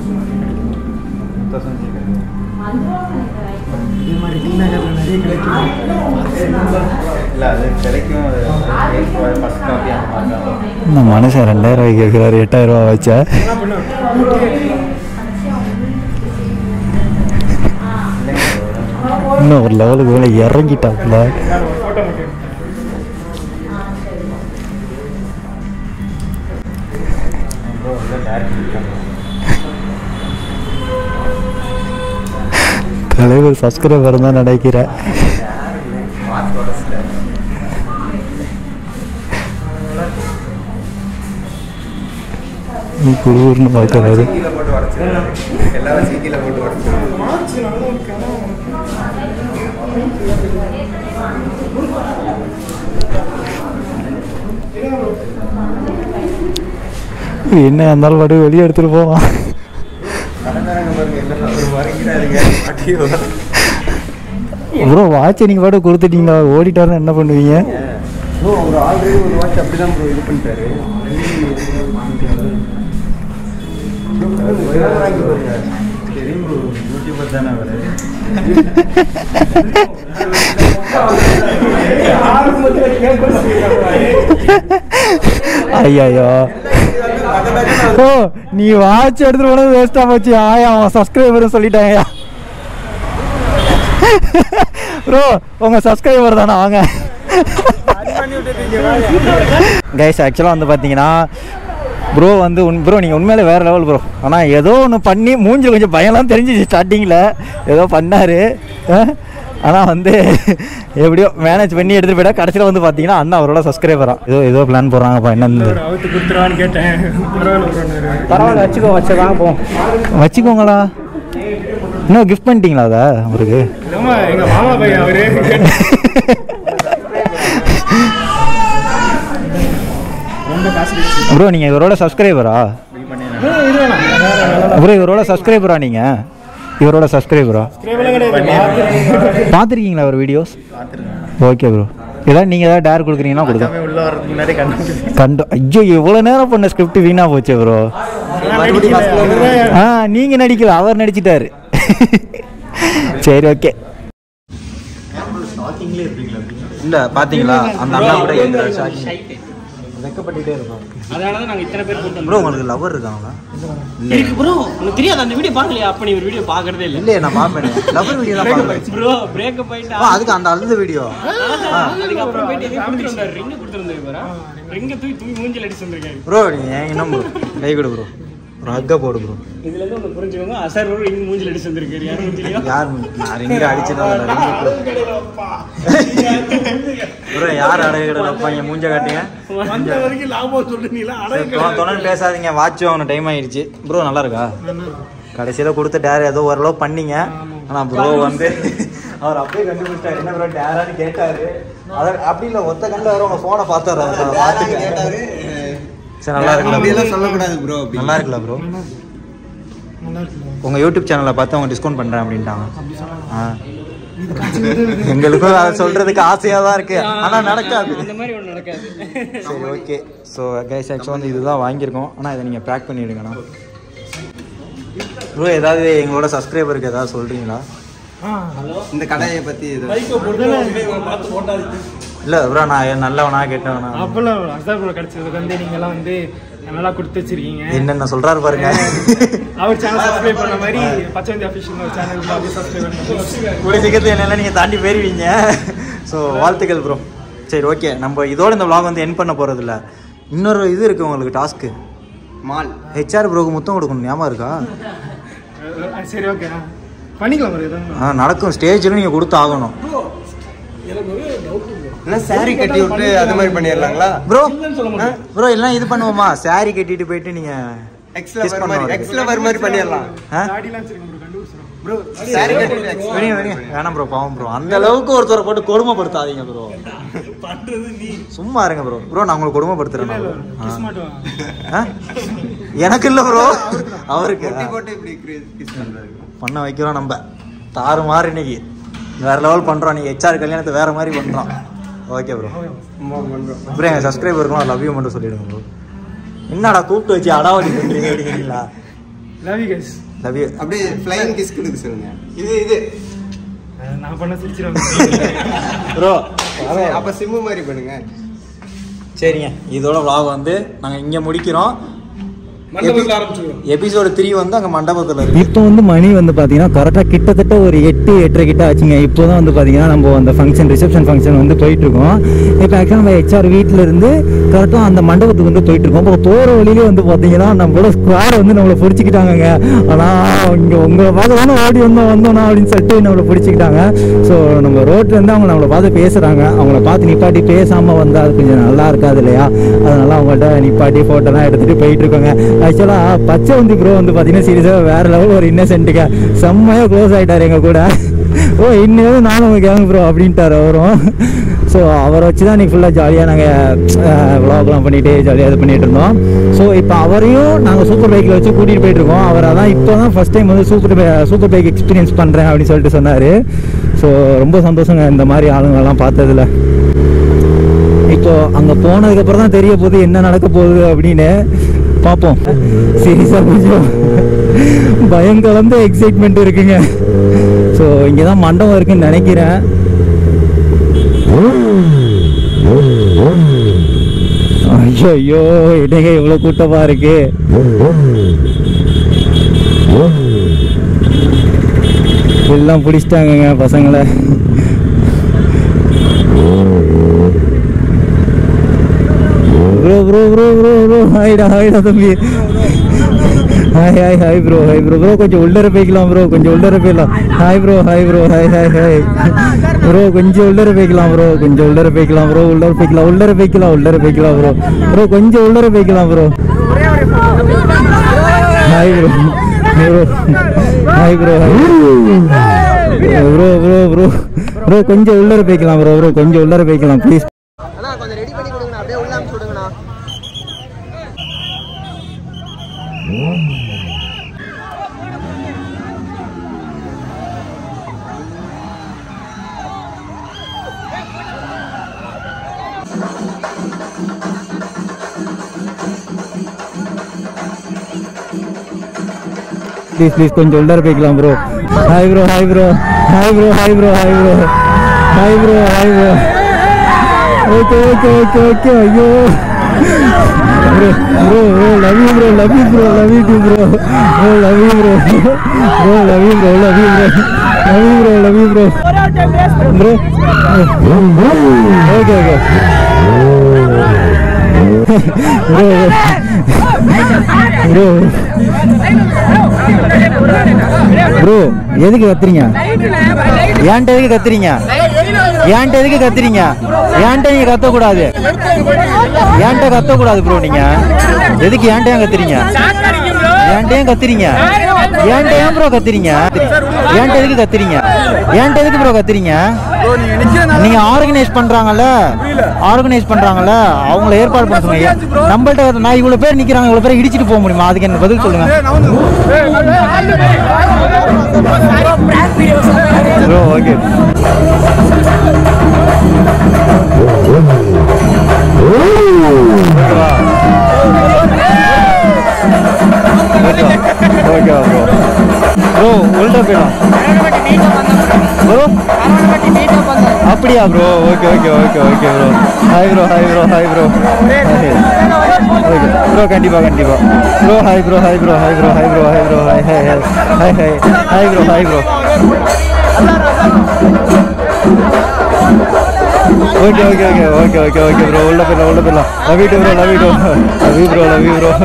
இது மாதிரி டி நகரில் நிறைய கிடைக்கும் இல்லை அது கிடைக்கும் ஃபர்ஸ்ட் காப்பி அந்த மாதிரி தான் இந்த மனுஷன் ரெண்டாயிரம் ரூபாய் கேட்குறாரு எட்டாயிரம் ரூபாய் வச்சா இன்னும் ஒரு லெவலுக்கு மேலே இறங்கிட்டாப்புல ஃபோட்டோ மட்டும் தலைவர் சப்ஸ்கிரைபர் தான் நினைக்கிறேன் நீ குருன்னு பார்க்கறாரு கீழே போட்டு உடச்சிருக்காரு எல்லாரும் கீழே போட்டு உடச்சிருக்காரு என்ன இருந்தாலும் பாட்டு வெளியே எடுத்துட்டு போவான் கடந்தாரங்க பாருங்க எல்லாம் ஒரு மறைக்கிறாருங்க அடியோ ப்ரோ வாட்சை நீங்கள் பாட்டு கொடுத்துட்டீங்களா ஓடிட்டாருன்னு என்ன பண்ணுவீங்க ப்ரோ ஒரு ஆல்ரெடி ஒரு வாட்ச் அப்படி தான் ப்ரோ இது பண்ணிட்டாரு தெரியும் ப்ரோ யூடியூபர் தானே அவர் ஐயோ ஓ நீ வாட்ச் எடுத்துட்டு போனது வேஸ்டா போச்சு ஆயா அவன் சப்ஸ்கிரைபர் சொல்லிட்டாங்கய்யா ப்ரோ உங்க சப்ஸ்கிரைபர் தானே வாங்க கைஸ் ஆக்சுவலாக வந்து பார்த்தீங்கன்னா ப்ரோ வந்து உன் ப்ரோ நீங்கள் உண்மையிலே வேறு லெவல் ப்ரோ ஆனால் ஏதோ ஒன்று பண்ணி மூஞ்சில் கொஞ்சம் பயம்லாம் தெரிஞ்சிச்சு ஸ்டார்டிங்கில் ஏதோ பண்ணார் ஆனால் வந்து எப்படியோ மேனேஜ் பண்ணி எடுத்துகிட்டு போயிட்டா கடைசியில் வந்து பார்த்தீங்கன்னா அண்ணா அவரோட சப்ஸ்கிரைபரா ஏதோ ஏதோ பிளான் போடுறாங்கப்பா என்னன்னு அவுத்து கொடுத்துருவான்னு கேட்டேன் பரவாயில்ல bro. பரவாயில்ல வச்சுக்கோ வச்சு வாங்க போ வச்சுக்கோங்களா இன்னும் கிஃப்ட் பண்ணிட்டீங்களா அதை அவருக்கு ஆமா எங்க மாமா பையன் அவரு ரொம்ப காசு ப்ரோ நீங்கள் இவரோட சப்ஸ்கிரைபரா இது வேணாம் ப்ரோ இவரோட சப்ஸ்கிரைபரா நீங்கள் இவரோட சப்ஸ்கிரைபரா கேவலம் கிடையாது பார்த்துருக்கீங்களா அவர் வீடியோஸ் ஓகே ப்ரோ ஏதாவது நீங்கள் ஏதாவது டேர் கொடுக்குறீங்கன்னா கொடுங்க உள்ள வரதுக்கு முன்னாடி கண்டுபிடிச்சு கண்டு ஐயோ இவ்வளோ நேரம் பண்ண ஸ்கிரிப்ட் வீணாக போச்சு ப்ரோ ஆ நீங்கள் நடிக்கல அவர் நடிச்சிட்டாரு சரி ஓகே இல்ல பாத்தீங்களா அந்த அண்ணா கூட கேக்குறாரு வெக்கப்பட்டுட்டே இருப்பான் அதனால தான் நாங்க இத்தனை பேர் கூட்டம் ப்ரோ உங்களுக்கு லவர் இருக்காங்களா இருக்கு ப்ரோ உனக்கு தெரியாது அந்த வீடியோ பார்க்கலையா அப்ப நீ ஒரு வீடியோ பார்க்கறதே இல்ல இல்லையே நான் பாப்பேன் லவர் வீடியோ தான் பாப்பேன் ப்ரோ பிரேக்கப் ஆயிட்டா ஓ, அதுக்கு அந்த அழுத வீடியோ அதுக்கப்புறம் போயிட்டு எதையும் கொடுத்துருந்தாரு ரிங் கொடுத்துருந்தாரு பாரு ரிங்க தூக்கி தூக்கி மூஞ்சில அடிச்சு வந்திருக்காரு ப்ரோ நீ ஏன் இன்னும் bro. கை கொடு ப்ரோ ஒரு ஹக்கை போடு ப்ரோ இதுல இருந்து ஒண்ணு புரிஞ்சுக்கோங்க அசர் ஒரு ரிங் மூஞ்சில அடிச்சு வந்திருக்காரு யாரும் மூஞ்சிலையோ யார் மு- நான் ரிங்க அடிச்சிருந்தேன் ப்ரோ யார் அடகிடலப்பா என் மூஞ்ச காட்டுங்க வந்த வரைக்கும் லாபம் சொல்றீங்களா சரி, தொண- தொணன்னு பேசாதீங்க வாட்ச் வாங்கின டைம் ஆயிடுச்சு ப்ரோ நல்லா இருக்கா கடைசியில கொடுத்த டேர் ஏதோ ஓரளவு பண்ணீங்க ஆனா ப்ரோ வந்து அவர் அப்படியே கண்டுபிடிச்சிட்டாரு என்ன ப்ரோ டேரான்னு கேட்டாரு அத அப்படி இல்ல ஒத்த கண்ணில் வர உங்க போனை பார்த்தாரு கேட்டாரு சரி நல்லா இருக்குல்ல bro? அப்படியெல்லாம் சொல்லக்கூடாது ப்ரோ நல்லா இருக்குல்ல ப்ரோ உங்கள் யூடியூப் சேனலை பார்த்து அவங்க டிஸ்கவுண்ட் பண்ணுறேன் அப்படின்ட்டாங்க ஆ எங்களுக்கும் அதை சொல்கிறதுக்கு ஆசையாக தான் இருக்குது ஆனால் நடக்காது அந்த மாதிரி ஒண்ணு நடக்காது சரி ஓகே ஸோ கைஸ் ஆக்சுவலாக வந்து இதுதான் வாங்கியிருக்கோம் ஆனால் இதை நீங்கள் பேக் பண்ணிவிடுங்கண்ணா ப்ரோ ஏதாவது எங்களோட சப்ஸ்கிரைபருக்கு ஏதாவது சொல்கிறீங்களா இந்த கடையை பத்தி இது பைக்கை பொறுத்து இவன் பார்த்து போட்டாதீங்க இல்லை ப்ரோ நான் நல்லவனா கேட்டவனா அப்பெல்லாம் அசார் ப்ரோ கிடைச்சதுக்கு வந்து நீங்கெல்லாம் வந்து நல்லா கொடுத்து வச்சிருக்கீங்க என்னென்ன சொல்கிறாரு பாருங்க அவர் சேனல் சப்ஸ்கிரைப் பண்ண மாதிரி பச்சவந்தி அஃபிஷியல் ஒரு சேனல் அப்படியே சப்ஸ்கிரைப் பண்ணி கூடிய சீக்கிரத்தில் என்னெல்லாம் நீங்கள் தாண்டி போயிருவீங்க ஸோ வாழ்த்துக்கள் ப்ரோ சரி ஓகே நம்ம இதோட இந்த vlog வந்து என் பண்ண போகிறது இல்ல இன்னொரு இது இருக்குது உங்களுக்கு டாஸ்க்கு மால் ஹெச்ஆர் ப்ரோக்கு முத்தம் கொடுக்கணும் ஞாபகம் இருக்கா அஹ் சரி ஓகே பண்ணிக்கலாம் ஒரு எதுவும் ஆ நடக்கும் ஸ்டேஜில் நீங்கள் கொடுத்து ஆகணும் என்ன saree கட்டி விட்டு அது மாதிரி பண்ணிடலாங்களா ப்ரோ ப்ரோ எல்லாம் இது பண்ணுவோமா saree கட்டிட்டு போயிட்டு நீங்கள் எக்ஸ்ல வர மாதிரி எக்ஸ்ல வர மாதிரி பண்ணிடலாம் ஆ தாடிலாம் வச்சிருக்கேன் ப்ரோ கண்டுபிடிச்சிடும் ப்ரோ saree கட்டிட்டு X ல வெளியே வெளியே வேணாம் ப்ரோ பாவம் ப்ரோ அந்த அளவுக்கு ஒருத்தரை போட்டு கொடுமைப்படுத்தாதீங்க ப்ரோ சும்மா இருங்க ப்ரோ ப்ரோ நான் உங்களுக்கு கொடுமைப்படுத்துறேன் கிஸ் மாட்டோம் ஆ? எனக்கு இல்லை ப்ரோ அவருக்கு முட்டி போட்டு இப்படி கிஸ் பண்றாரு பண்ண வைக்கிறோம் நம்ம தாறு மாறு இன்னைக்கு வேற லெவல் பண்றோம் நீ ஹெச்ஆர் கல்யாணத்தை வேற மாதிரி பண்றோம் ஓகே ப்ரோ ப்ரோ எங்க சப்ஸ்கிரைபருக்குலாம் லவ் யூ மட்டும் சொல்லிடுங்க ப்ரோ என்னடா கூப்பிட்டு வச்சு அடாவடி பண்றீங்க அப்படிங்கிறீங்களா love you guys love you அப்படியே ஃப்ளைங் கிஸ் கொடுக்க சொல்லுங்க இது இது நான் பண்ண சிரிச்சிருவேன் ப்ரோ அப்ப சிம்மு மாதிரி பண்ணுங்க சரிங்க இதோட vlog வந்து நாங்கள் இங்கே முடிக்கிறோம் மண்டபத்தில் ஆரம்பிச்சுக்கிறோம் எபிசோடு த்ரீ வந்து அங்கே மண்டபத்தில் இருக்கு இப்போ வந்து மணி வந்து பார்த்தீங்கன்னா கரெக்டாக கிட்டத்தட்ட ஒரு எட்டு எட்டரை கிட்ட ஆச்சுங்க இப்போ தான் வந்து பார்த்தீங்கன்னா நம்ம அந்த ஃபங்க்ஷன் ரிசப்ஷன் ஃபங்க்ஷன் வந்து போயிட்டு இருக்கோம் இப்போ ஆக்சுவலாக நம்ம ஹெச்ஆர் வீட்டில் இருந்து கரெக்டாக அந்த மண்டபத்துக்கு வந்து போயிட்டு இருக்கோம் இப்போ போகிற வழியிலே வந்து பார்த்தீங்கன்னா நம்மளோட ஸ்குவாட் வந்து நம்மளை பிடிச்சிக்கிட்டாங்க ஆனால் இங்கே உங்களை பார்க்க தானே ஓடி வந்தோம் வந்தோம்னா அப்படின்னு சொல்லிட்டு நம்மளை பிடிச்சிக்கிட்டாங்க ஸோ நம்ம ரோட்ல இருந்து அவங்க நம்மளை பார்த்து பேசுகிறாங்க அவங்கள பார்த்து நிப்பாட்டி பேசாமல் வந்தால் அது கொஞ்சம் நல்லா இருக்காது இல்லையா அதனால அவங்கள்ட்ட நிப்பாட்டி ஃபோட்டோலாம் எடுத்துகிட்டு போயிட்டு இருக்காங்க ஆக்சுவலாக பச்சை வந்து ப்ரோ வந்து பார்த்தீங்கன்னா சீரியஸாக வேற லெவல் ஒரு இன்னசென்ட்டுங்க செம்மையாக க்ளோஸ் ஆகிட்டார் எங்கள் கூட ஓ இன்னும் நானும் உங்கள் கேங் ப்ரோ அப்படின்ட்டார் அவரும் ஸோ அவரை வச்சு தான் இன்னைக்கு ஃபுல்லாக ஜாலியாக நாங்கள் விலாக்லாம் பண்ணிட்டு ஜாலியாக இது பண்ணிட்டு இருந்தோம் ஸோ இப்போ அவரையும் நாங்கள் சூப்பர் பைக்கில் வச்சு கூட்டிகிட்டு போயிட்டு இருக்கோம் அவர் அதான் இப்போ தான் ஃபஸ்ட் டைம் வந்து சூப்பர் சூப்பர் பைக் எக்ஸ்பீரியன்ஸ் பண்ணுறேன் அப்படின்னு சொல்லிட்டு சொன்னார் ஸோ ரொம்ப சந்தோஷங்க இந்த மாதிரி ஆளுங்கெல்லாம் பார்த்ததுல இப்போ அங்க போனதுக்கு அப்புறம் தான் தெரிய போகுது என்ன நடக்க போகுது அப்படின்னு பார்ப்போம் சீரியஸா கொஞ்சம் பயம் கலந்த எக்ஸைட்மெண்ட் இருக்குங்க ஸோ இங்கே தான் மண்டபம் இருக்குன்னு நினைக்கிறேன் ஐயோ ஐயோ என்னங்க இவ்வளோ கூட்டமா இருக்கு எல்லாம் பிடிச்சிட்டாங்கங்க பசங்களை bro bro bro bro bro ஹாய்டா ஹாய்டா தம்பி hi hi hi bro hi bro bro கொஞ்சம் உள்ளர போய்க்கலாம் ப்ரோ கொஞ்சம் உள்ளர போய்க்கலாம் hi bro hi bro hi hi hi bro கொஞ்சம் உள்ளர போய்க்கலாம் ப்ரோ கொஞ்சம் உள்ளர போய்க்கலாம் ப்ரோ உள்ளர போய்க்கலாம் உள்ளர போய்க்கலாம் உள்ளர போய்க்கலாம் ப்ரோ ப்ரோ கொஞ்சம் உள்ளர போய்க்கலாம் bro hi bro bro hi bro bro bro bro bro கொஞ்சம் உள்ளர போய்க்கலாம் ப்ரோ ப்ரோ கொஞ்சம் உள்ளர போய்க்கலாம் ப்ளீஸ் அண்ணா கொஞ்சம் ரெடி பண்ணி கொடுங்கண்ணா அப்படியே உள்ள அனுப்பிச்சு விடுங்கண்ணா ப்ளீஸ் ப்ளீஸ் கொஞ்சம் உள்ளார போய்க்கலாம் bro hi bro hi bro hi bro hi bro hi bro hi bro hi bro okay okay okay okay ஐயோ bro bro bro love you bro love you bro love you too bro bro love you bro bro love you bro love you bro love you bro love you bro bro okay okay bro bro bro எதுக்கு கத்துறீங்க ஏன்ட்ட எதுக்கு கத்துறீங்க ஏன்ட்ட எதுக்கு கத்துறீங்க ஏன்ட்ட நீங்க கத்தக்கூடாது ஏன்ட்ட கத்தக்கூடாது ப்ரோ நீங்க எதுக்கு ஏன்ட்ட ஏன் கத்துறீங்க ஏன்ட்ட ஏன் கத்துறீங்க ஏன்ட்ட ஏன் ப்ரோ கத்துறீங்க ஏன்ட்ட எதுக்கு கத்துறீங்க ஏன்ட்ட எதுக்கு ப்ரோ கத்துறீங்க நீங்க ஆர்கனைஸ் பண்றாங்கல்ல ஆர்கனைஸ் பண்றாங்கல்ல அவங்கள ஏற்பாடு பண்ண சொன்னீங்க நம்மள்ட்ட நான் இவ்வளவு பேர் நிக்கிறாங்க இவ்வளவு பேர் இடிச்சிட்டு போக முடியுமா அதுக்கு என்ன பதில் சொல்லுங்க சொல்லிட்டு போயிடலாம் ப்ரோ அப்படியா bro okay okay okay okay bro hi bro hi bro hi bro okay bro கண்டிப்பாக கண்டிப்பாக bro hi bro hi bro hi bro hi bro hi bro hi hi hi hi hi bro hi bro okay okay okay okay okay okay bro உள்ள போயிடலாம் உள்ள போயிடலாம் love you bro love you bro love you bro love you bro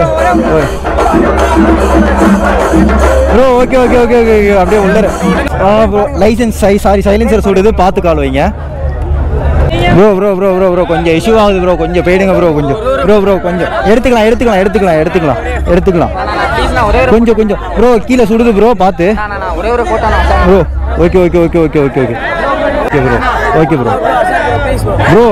bro okay okay okay okay okay அப்படியே உள்ள ஆ bro licence சை sorry silencer சுடுது பார்த்து கால் வைங்க bro bro bro bro bro கொஞ்சம் இஷ்யூ ஆகுது ப்ரோ கொஞ்சம் போயிடுங்க ப்ரோ கொஞ்சம் ப்ரோ ப்ரோ கொஞ்சம் எடுத்துக்கலாம் எடுத்துக்கலாம் எடுத்துக்கலாம் எடுத்துக்கலாம் எடுத்துக்கலாம் கொஞ்சம் கொஞ்சம் ப்ரோ கீழே சுடுது ப்ரோ பார்த்து ஒரே ஒரு போட்டோ நான் bro okay okay okay okay okay okay okay bro okay bro bro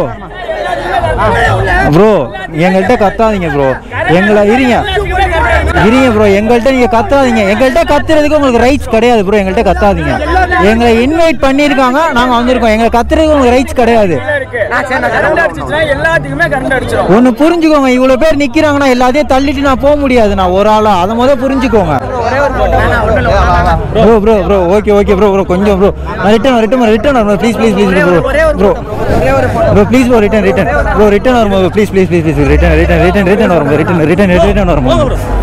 bro எங்கள்கிட்ட கத்தாதீங்க ப்ரோ எங்களை இருங்க இருங்க ப்ரோ எங்கள்கிட்ட நீங்க கத்தாதீங்க எங்கள்கிட்ட கத்துறதுக்கு உங்களுக்கு ரைட்ஸ் கிடையாது ப்ரோ எங்கள்கிட்ட கத்தாதீங்க எங்களை இன்வைட் பண்ணியிருக்காங்க நாங்கள் வந்திருக்கோம் எங்களை கத்துறதுக்கு உங்களுக்கு ரைட்ஸ் கிடையாது எல்லாத்துக்குமே கரண்ட் அடிச்சிடும் ஒன்று புரிஞ்சுக்கோங்க இவ்வளோ பேர் நிற்கிறாங்கன்னா எல்லாத்தையும் தள்ளிட்டு நான் போக முடியாது நான் ஒரு ஆளா அதை முதல் புரிஞ்சுக்கோங்க bro bro bro okay okay bro bro கொஞ்சம் ப்ரோ நான் ரிட்டன் ரிட்டன் ரிட்டன் வரும் please please please bro bro bro please bro return return bro return வரும் please please please please return return return return வரும் return return return வரும்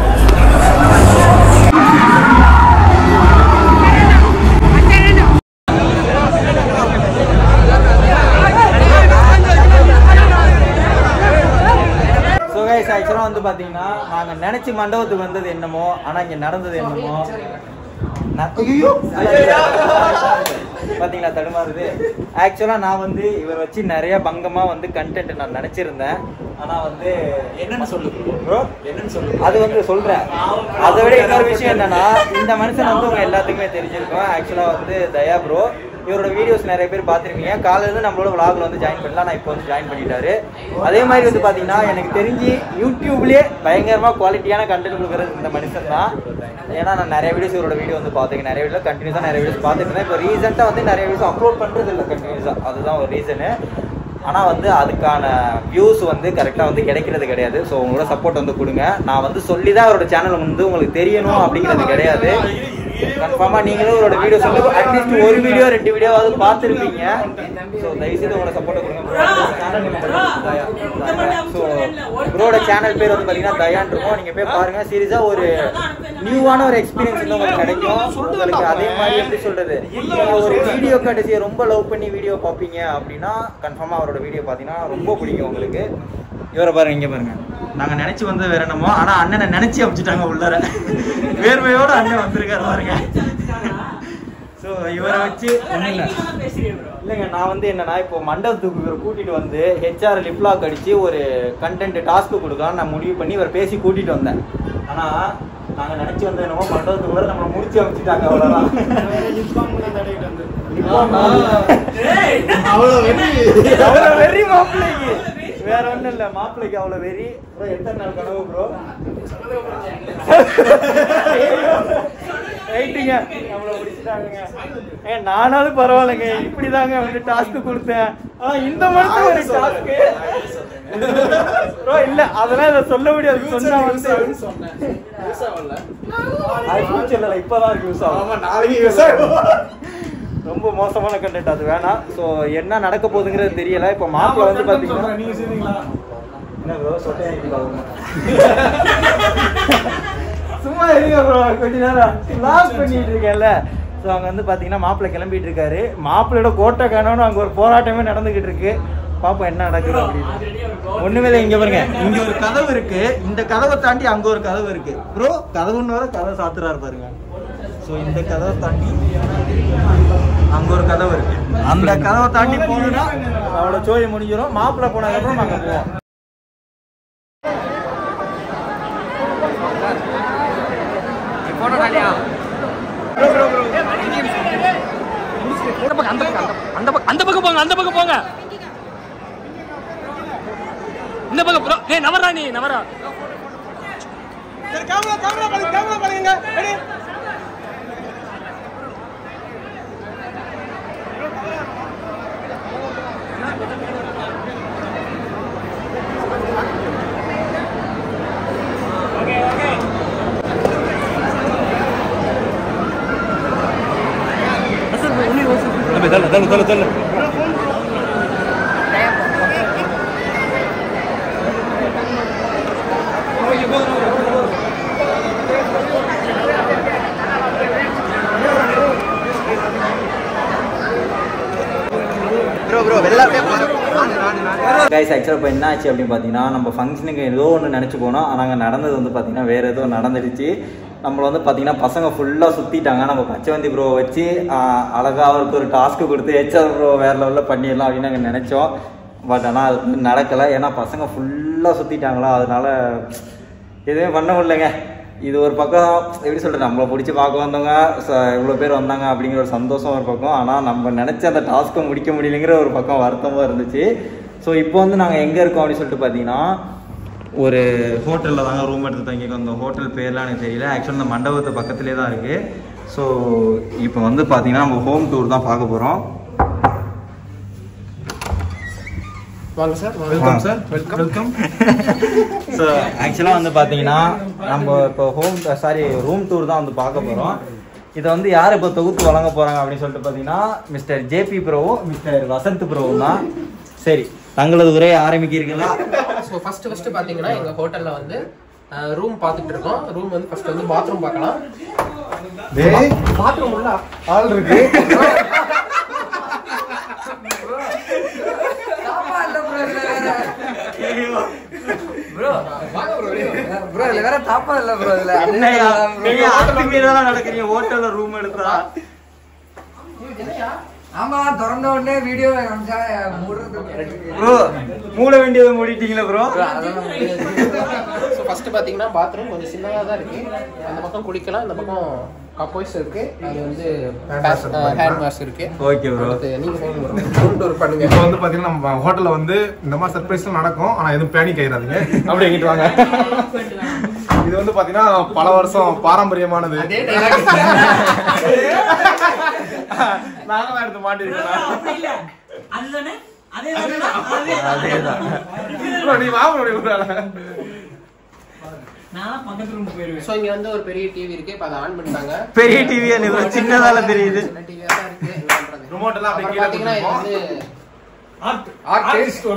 so guys ஆக்சுவலாக வந்து பார்த்தீங்கன்னா நாங்கள் நினச்சி மண்டபத்துக்கு வந்தது என்னமோ ஆனால் இங்கே நடந்தது என்னமோ ந- ஐயையோ! பாத்தீங்களா தடுமாறுது ஆக்சுவலாக நான் வந்து இவர் வச்சு நிறைய பங்கமாக வந்து கண்டென்ட் நான் நினச்சிருந்தேன் ஆனால் வந்து என்னன்னு சொல்லு ப்ரோ என்னன்னு சொல்லு அது வந்து சொல்கிறேன் அதை விட இன்னொரு விஷயம் என்னன்னா இந்த மனுஷன் வந்து உங்க எல்லாத்துக்குமே தெரிஞ்சிருக்கும் ஆக்சுவலாக வந்து தயா ப்ரோ இவரோட வீடியோஸ் நிறைய பேர் பார்த்துருப்பீங்க காலையில நம்மளோட vlogல வந்து ஜாயின் பண்ணலாம் நான் இப்போ வந்து ஜாயின் பண்ணிட்டாரு அதே மாதிரி வந்து பார்த்தீங்கன்னா எனக்கு தெரிஞ்சு யூடியூப்லேயே பயங்கரமாக குவாலிட்டியான கண்டென்ட் கொடுக்குறது இந்த மனுஷன் தான் ஏன்னா நான் நிறைய வீடியோஸ் இவரோட வீடியோ வந்து பார்த்துருக்கேன் நிறைய வீடியோ கண்டினியூஸாக நிறைய வீடியோஸ் பார்த்துட்டு இருந்தேன் இப்போ ரீசெண்டாக வந்து நிறைய வீடியோஸ் அப்லோட் பண்ணுறது இல்லை கண்டினியூஸாக அதுதான் ஒரு ரீசனு ஆனால் வந்து அதுக்கான வியூஸ் வந்து கரெக்டாக வந்து கிடைக்கிறது கிடையாது ஸோ உங்களோட சப்போர்ட் வந்து கொடுங்க நான் வந்து சொல்லி தான் அவரோட சேனல் வந்து உங்களுக்கு தெரியணும் அப்படிங்கிறது கிடையாது கன்ஃபார்மாக நீங்களும் அவரோட வீடியோஸ் வந்து அட்லீஸ்ட் ஒரு வீடியோ ரெண்டு வீடியோவாவது பார்த்துருப்பீங்க ஸோ தயவுசெய்து உங்களோட சப்போர்ட் கொடுங்க ஸோ ப்ரோட சேனல் பேர் வந்து பார்த்தீங்கன்னா தயான் இருக்கும் நீங்கள் போய் பாருங்க சீரியஸாக ஒரு நியூவான ஒரு எக்ஸ்பீரியன்ஸ் வந்து உங்களுக்கு கிடைக்கும் உங்களுக்கு அதே மாதிரி எப்படி சொல்றது நீங்க ஒரு வீடியோ கடைசியை ரொம்ப லவ் பண்ணி வீடியோ பார்ப்பீங்க அப்படின்னா கன்ஃபார்மாக அவரோட வீடியோ பார்த்தீங்கன்னா ரொம்ப பிடிக்கும் உங்களுக்கு இவரை பாருங்க இங்க பாருங்க நாங்க நினைச்சு வந்து வேற என்னமோ ஆனா அண்ணனை நினைச்சு அமைச்சிட்டாங்க உள்ளார வேர்வையோட அண்ணன் வந்திருக்காரு பாருங்க ஸோ இவரை வச்சு ஒண்ணும் இல்ல இல்லைங்க நான் வந்து என்னன்னா இப்போ மண்டபத்துக்கு இவரை கூட்டிட்டு வந்து ஹெச்ஆர் லிப்லாக் அடிச்சு ஒரு கண்டென்ட் டாஸ்க் கொடுக்கலாம் நான் முடிவு பண்ணி இவரை பேசி கூட்டிட்டு வந்தேன் ஆனா நாங்க நினைச்சு வந்த என்னமோ மண்டபத்துக்குள்ள நம்ம முடிச்சு அமைச்சிட்டாங்க அவ்வளவுதான் அவ்வளவு வெறி மாப்பிள்ளைக்கு வேற ஒண்ணும் இல்ல மாப்பிள்ளைக்கு அவ்வளவு வெறி ப்ரோ எத்தனை நாள் கனவு ப்ரோ ரைட்டுங்க நம்மள முடிச்சிட்டாங்க ஏ நானாவது பரவாயில்லைங்க இப்படிதாங்க வந்து டாஸ்க் கொடுத்தேன் ஆனா இந்த மட்டும் ஒரு டாஸ்க் ப்ரோ இல்ல அதெல்லாம் இதை சொல்ல முடியாது சொன்னா வந்து அது ஃபியூச்சர்ல இப்பதான் யூஸ் ஆகும் ரொம்ப மோசமான கண்டென்ட் அது வேணாம் ஸோ என்ன நடக்க போகுதுங்கிறது தெரியல இப்போ மாப்பிள்ள வந்து பாத்தீங்கன்னா நீங்க செய்றீங்களா என்ன ப்ரோ சொட்டை சும்மா இருங்க ப்ரோ கொஞ்ச நேரம் லாஸ் பண்ணிட்டு இருக்கேன்ல ஸோ அங்கே வந்து பார்த்தீங்கன்னா மாப்பிள்ளை கிளம்பிட்டு இருக்காரு மாப்பிள்ளையோட கோட்டை காணோன்னு அங்கே ஒரு போராட்டமே நடந்துகிட்டு இருக்கு பாப்போம் என்ன நடக்குது அப்படின்னு ஒண்ணுமே இல்லை இங்க பாருங்க இங்க ஒரு கதவு இருக்கு இந்த கதவை தாண்டி அங்க ஒரு கதவு இருக்கு ப்ரோ கதவுன்னு வர கதவை சாத்துறாரு பாருங்க ஸோ இந்த கதவை தாண்டி அங்க ஒரு கதவு இருக்கு அந்த கதவை தாண்டி போகணும்னா அவளோட சோழி முடிஞ்சிடும் மாப்பிள்ளை போனதுக்கப்புறம் அங்க போவோம் அந்த பக்கம் அந்த பக்கம் அந்த பக்கம் அந்த பக்கம் போங்க அந்த பக்கம் போங்க இந்த பக்கம் ப்ரோ ஏய் நவரா நீ நவரா தள்ளு தள்ளு தள்ளு ப்ரோ ப்ரோ எல்லாமே கைஸ் ஆக்சுவலாக இப்போ என்ன ஆச்சு அப்படின்னு பார்த்தீங்கன்னா நம்ம ஃபங்க்ஷனுக்கு ஏதோ ஒன்று நினச்சி போனோம் ஆனால் நடந்தது வந்து பார்த்தீங்கன்னா வேறு ஏதோ நடந்துடுச்சு நம்மள வந்து பார்த்தீங்கன்னா பசங்க ஃபுல்லாக சுற்றிட்டாங்க நம்ம பச்சைவந்தி ப்ரோ வச்சு அழகாக அவருக்கு ஒரு டாஸ்க்கு கொடுத்து ஹெச்ஆர் ப்ரோ வேறு லெவலில் பண்ணிடலாம் அப்படின்னு நாங்கள் நினச்சோம் பட் ஆனால் அது வந்து நடக்கலை ஏன்னா பசங்க ஃபுல்லாக சுற்றிட்டாங்களா அதனால எதுவுமே பண்ண முடியலங்க இது ஒரு பக்கம் எப்படி சொல்கிறது நம்மளை பிடிச்சி பார்க்க வந்தவங்க இவ்வளோ பேர் வந்தாங்க அப்படிங்கிற ஒரு சந்தோஷம் ஒரு பக்கம் ஆனால் நம்ம நினச்ச அந்த டாஸ்க்கை முடிக்க முடியலைங்கிற ஒரு பக்கம் வருத்தமாக இருந்துச்சு ஸோ இப்போ வந்து நாங்கள் எங்கே இருக்கோம் அப்படின்னு சொல்லிட்டு பார்த்தீங்கன்னா ஒரு ஹோட்டலில் தாங்க ரூம் எடுத்து தங்கிக்கோ அந்த ஹோட்டல் பேர்லாம் எனக்கு தெரியல ஆக்சுவலாக இந்த மண்டபத்து பக்கத்துலேயே தான் இருக்குது ஸோ இப்போ வந்து பார்த்தீங்கன்னா நம்ம ஹோம் டூர் தான் பார்க்க போகிறோம் வாங்க sir welcome sir welcome welcome so ஆக்சுவலாக வந்து பார்த்தீங்கன்னா நம்ம இப்போ ஹோம் சாரி ரூம் டூர் தான் வந்து பார்க்க போகிறோம் இதை வந்து யார் இப்போ தொகுத்து வழங்க போகிறாங்க அப்படின்னு சொல்லிட்டு பார்த்தீங்கன்னா மிஸ்டர் ஜேபி ப்ரோவும் மிஸ்டர் வசந்த் ப்ரோவும் தான் சரி தங்களது உரையை ஆரம்பிக்கிறீங்களா ஸோ ஃபர்ஸ்ட் ஃபர்ஸ்ட் பாத்தீங்கன்னா எங்க ஹோட்டல்ல வந்து ரூம் பார்த்துட்டு இருக்கோம் ரூம் வந்து ஃபர்ஸ்ட் வந்து பாத்ரூம் பார்க்கலாம் பாத்ரூம் உள்ள ஆள் இருக்கு ப்ரோ இதுல வேற தாப்பா இல்ல ப்ரோ இதுல என்னையா நீங்க அத்துமீறலாம் நடக்கிறீங்க ஹோட்டல்ல ரூம் எடுத்தா ஆமா திறந்த உடனே வீடியோ காமிச்சா மூடுறது ப்ரோ மூட வேண்டியதை மூடிட்டீங்களா ப்ரோ ஸோ ஃபர்ஸ்ட் பாத்தீங்கன்னா பாத்ரூம் கொஞ்சம் சின்னதா தான் இருக்கு அந்த பக்கம் குளிக்கலாம் இந்த பக்கம் கப்போய்ஸ் இருக்கு அது வந்து ஹேண்ட் வாஷ் இருக்கு ஓகே ப்ரோ அடுத்து நீங்க ரூம் டூர் பண்ணுங்க இப்போ வந்து பாத்தீங்கன்னா நம்ம ஹோட்டல்ல வந்து இந்த மாதிரி சர்ப்ரைஸ்லாம் நடக்கும் ஆனா எதுவும் பேனிக் ஆயிடாதீங்க அப்படியே எங்கிட்டு வாங்க இது வந்து பாத்தீங்கன்னா பல வருஷம் பாரம்பரியமானது அதே dialogue. நாங்களாம் எடுத்து மாட்டிருக்கோம் அதேதான் நீ வா bro, நீ ஒரு ஆளா. ஸோ இங்க வந்து ஒரு பெரிய டிவி இருக்கு இப்போ அதை ஆன் பண்ணிட்டாங்க பெரிய டிவி இவ்வளோ சின்னதால தெரியுது சின்ன டிவியா தான் இருக்கு என்ன பண்றது? Remote எல்லாம் அப்படியே அப்புறம் கீழே பாத்தீங்கன்னா இது போட்டுருக்கோம். வந்து ஆர்டிஸ்ட்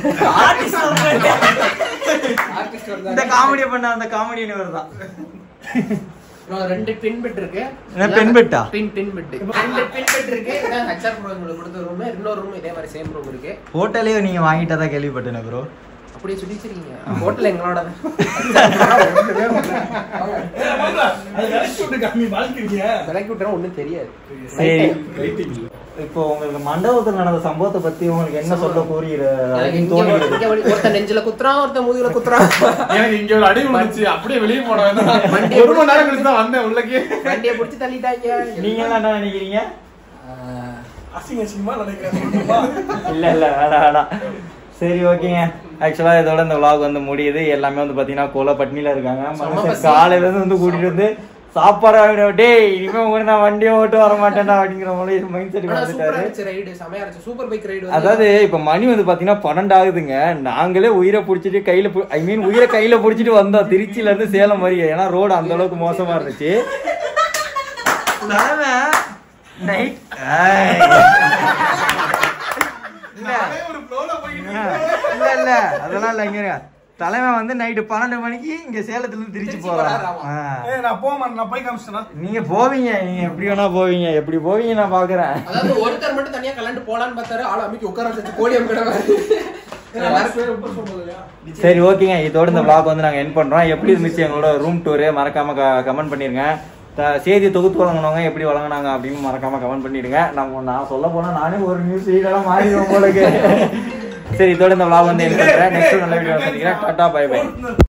ஆர்டிஸ்ட் இந்த வந்தாங்க காமெடியை பண்ண அந்த காமெடியன் இவர் தான் அப்புறம் ரெண்டு பின் பெட் இருக்கு என்ன pin bed ஆ? பின் பின் பெட் ரெண்டு பின் பெட் இருக்கு இதான் ஹெச்ஆர் ப்ரோ உங்களுக்கு கொடுத்த ரூம் இன்னொரு ரூம் இதே மாதிரி சேம் ரூம் இருக்கு ஹோட்டலே நீங்க வாங்கிட்டதா கேள்விப்பட்டேன் ப்ரோ அப்படியே சொல்லி வச்சிருக்கீங்க ஹோட்டல் எங்களோட விலைக்கு விட்டுறோம் ஒண்ணும் தெரியாது சரி இப்போ உங்களுக்கு மண்டபத்தில் நடந்த சம்பவத்தை பத்தி உங்களுக்கு என்ன சொல்ல கூறுகிற எனக்கு இங்க தோணுகிறது இங்க வழி- ஒருத்தன் நெஞ்சில குத்துறான் ஒருத்தன் முதுகுல குத்துறான் எனக்கு இங்க ஒரு அடி விழுந்துச்சு அப்படியே வெளியே போனேன் வண்டியை ஒரு மணி நேரம் கழிச்சு தான் வந்தேன் உள்ளக்கே வண்டியை பிடிச்சி தள்ளிட்டாங்க நீங்க என்ன நினைக்கிறீங்க அசிங்க அசிங்கமா நினைக்கிறேன் இல்ல இல்ல வேணாம் வேணாம் சரி ஓகேங்க ஆக்சுவலா இதோட இந்த vlog வந்து முடியுது எல்லாமே வந்து பாத்தீங்கன்னா கோல பட்னியில இருக்காங்க மனுஷன் பசி. காலையில இருந்து வந்து கூட்டிட்டு வந்து சாப்பாடு வாங்கிடும் டேய் இனிமே உங்க நான் வண்டியை ஓட்டு வர மாட்டேன்டா அப்படிங்கிற மாதிரி மைண்ட் செட் ஆனா சூப்பரா வந்துட்டாரு இருந்துச்சு ரைடு செமையா இருந்துச்சு சூப்பர் பைக் ரைடு அதாவது இப்ப மணி வந்து பாத்தீங்கன்னா பன்னெண்டு ஆகுதுங்க நாங்களே உயிரை புடிச்சிட்டு கையில ஐ மீன் உயிரை கையில புடிச்சிட்டு வந்தோம் திருச்சியில இருந்து சேலம் மாதிரி ஏன்னா ரோடு அந்த அளவுக்கு மோசமா இருந்துச்சு தலைமை நைட் இல்ல இல்ல அதெல்லாம் இல்ல இங்க இருங்க. தலைவன் வந்து நைட்டு பன்னெண்டு மணிக்கு இங்க சேலத்துல இருந்து திருச்சி திருச்சி போறான் போறாராமா. ஆ. ஏய், நான் போக மாட்டேன் நான் போய் காமிச்சிட்டேனா நீங்க போவீங்க நீங்க எப்படி வேணா போவீங்க எப்படி போவீங்க நான் பாக்குறேன் அதாவது ஒருத்தர் மட்டும் தனியா கலண்டு போலான்னு பார்த்தாரு ஆள் அமைக்க உட்கார வச்சு கோழி அமைக்கிற சரி ஓகேங்க இதோட இந்த vlog வந்து நாங்க என் பண்றோம் எப்படி இருந்துச்சு எங்களோட ரூம் டூரு மறக்காம கமெண்ட் பண்ணிருங்க த- செய்தி தொகுத்து வழங்கினவங்க எப்படி வழங்கினாங்க அப்படின்னு மறக்காம கமெண்ட் பண்ணிடுங்க நம்ம நான் சொல்ல போனா நானே ஒரு நியூஸ் ரீடெல்லாம் மாறிடுவோம் உங்களுக்கு சரி இதோட இந்த vlog வந்து என் பண்றேன் நெக்ஸ்ட் நல்ல வீடியோ சந்திக்கிறேன் டாடா பை பை